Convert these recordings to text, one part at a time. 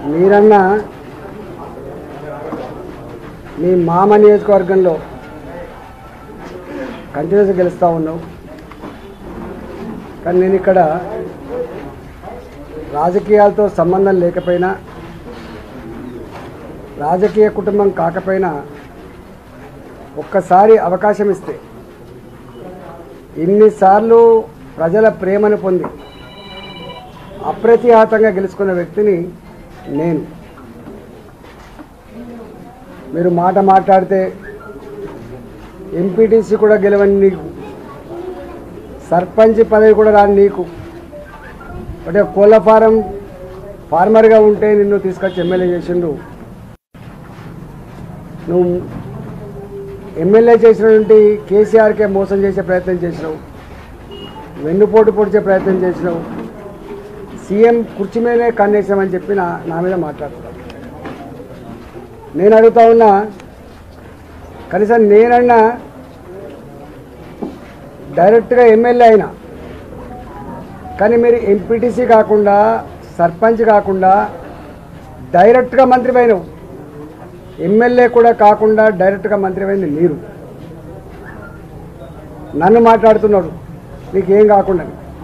మీరన్నా మీ మామ నియోజకవర్గంలో కంటిన్యూస్గా గెలుస్తూ ఉన్నావు కానీ నేను ఇక్కడ రాజకీయాలతో సంబంధం లేకపోయినా రాజకీయ కుటుంబం కాకపోయినా ఒక్కసారి అవకాశం ఇస్తే ఇన్నిసార్లు ప్రజల ప్రేమను పొంది అప్రతిహాతంగా గెలుచుకున్న వ్యక్తిని నేను మీరు మాట మాట్లాడితే ఎంపీటీసీ కూడా గెలవని నీకు సర్పంచ్ పదవి కూడా రాని నీకు అంటే కోళ్ళ ఫారం ఫార్మర్గా ఉంటే నిన్ను తీసుకొచ్చి ఎమ్మెల్యే చేసిండు నువ్వు ఎమ్మెల్యే చేసినటువంటి కేసీఆర్కే మోసం చేసే ప్రయత్నం చేసినావు వెన్నుపోటు పొడిచే ప్రయత్నం చేసినావు సీఎం కుర్చీ మీదనే కన్నేసామని చెప్పి నా నా మీద మాట్లాడుతున్నావు నేను అడుగుతా ఉన్నా కనీసం నేనన్నా డైరెక్ట్గా ఎమ్మెల్యే అయినా కానీ మీరు ఎంపీటీసీ కాకుండా సర్పంచ్ కాకుండా డైరెక్ట్గా మంత్రి పోయినావు ఎమ్మెల్యే కూడా కాకుండా డైరెక్ట్గా మంత్రి అయింది మీరు నన్ను మాట్లాడుతున్నాడు నీకేం కాకుండా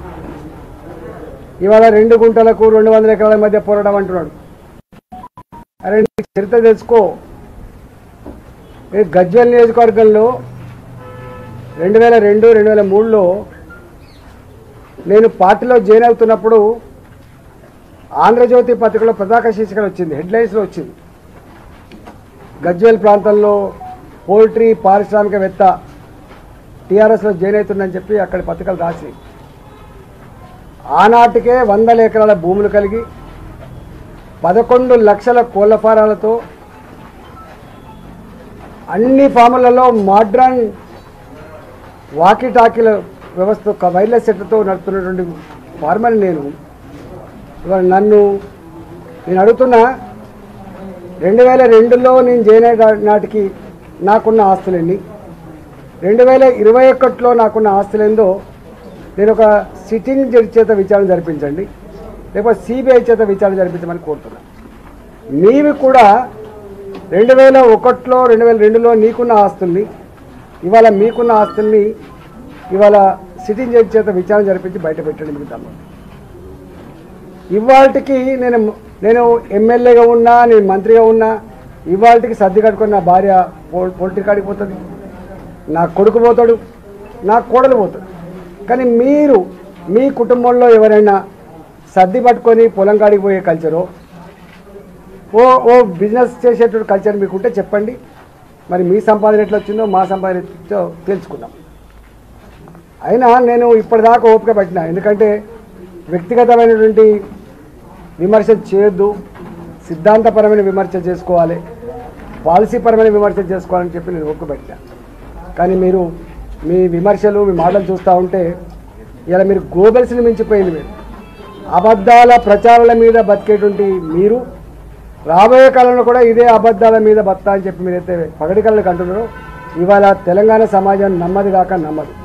ఇవాళ రెండు గుంటలకు రెండు వందల ఎకరాల మధ్య పోరాటం అంటున్నాడు అరే నీ చరిత్ర తెలుసుకో మీరు గజ్వల్ నియోజకవర్గంలో రెండు వేల రెండు రెండు వేల మూడులో నేను పార్టీలో జాయిన్ అవుతున్నప్పుడు ఆంధ్రజ్యోతి పత్రికలో పతాక శీర్షికలు వచ్చింది హెడ్లైన్స్లో వచ్చింది గజ్వేల్ ప్రాంతంలో పోల్ట్రీ పారిశ్రామికవేత్త టీఆర్ఎస్లో జాయిన్ అవుతుందని చెప్పి అక్కడి పత్రికలు రాసి ఆనాటికే వందల ఎకరాల భూములు కలిగి పదకొండు లక్షల కోళ్ల ఫారాలతో అన్ని ఫాములలో మోడ్రన్ వాకీ టాకీల వ్యవస్థ ఒక వైర్లెస్ సెట్తో నడుపుతున్నటువంటి ఫార్మర్ నేను ఇవాళ నన్ను నేను అడుగుతున్నా రెండు వేల రెండులో నేను జాయిన్ అయిన నాటికి నాకున్న ఆస్తులన్నీ రెండు వేల ఇరవై ఒకటిలో నాకున్న ఆస్తులేందో నేను ఒక సిట్టింగ్ జడ్జి చేత విచారణ జరిపించండి లేకపోతే సిబిఐ చేత విచారణ జరిపించమని కోరుతున్నా నీవి కూడా రెండు వేల ఒకటిలో రెండు వేల రెండులో నీకున్న ఆస్తుల్ని ఇవాళ మీకున్న ఆస్తుల్ని ఇవాళ సిట్టింగ్ జడ్జి చేత విచారణ జరిపించి బయట పెట్టండి మీకు తమ్ముడు ఇవాళకి నేను నేను ఎమ్మెల్యేగా ఉన్నా నేను మంత్రిగా ఉన్నా ఇవాళకి సర్ది కట్టుకొని నా భార్య పో- పొలిటీ కాడికి పోతుంది నా కొడుకు పోతాడు నా కోడలు పోతాడు కానీ మీరు మీ కుటుంబంలో ఎవరైనా సర్ది పట్టుకొని పొలం కాడికి పోయే కల్చరు ఓ ఓ బిజినెస్ చేసేటువంటి కల్చర్ మీకు ఉంటే చెప్పండి మరి మీ సంపాదన ఎట్లా వచ్చిందో మా సంపాదన ఎట్లా వచ్చిందో తెలుసుకుందాం అయినా నేను ఇప్పటిదాకా ఓపిక పట్టిన ఎందుకంటే వ్యక్తిగతమైనటువంటి విమర్శ చేయొద్దు సిద్ధాంతపరమైన విమర్శ చేసుకోవాలి పాలసీపరమైన విమర్శ చేసుకోవాలని చెప్పి నేను ఓపిక పట్టిన కానీ మీరు మీ విమర్శలు మీ మాటలు చూస్తూ ఉంటే ఇలా మీరు గోబెల్స్ని మించిపోయింది మీరు అబద్ధాల ప్రచారాల మీద బతికేటువంటి మీరు రాబోయే కాలంలో కూడా ఇదే అబద్ధాల మీద బతా అని చెప్పి మీరైతే పగడి కళ్ళకి అంటున్నారో ఇవాళ తెలంగాణ సమాజం నమ్మది కాక నమ్మదు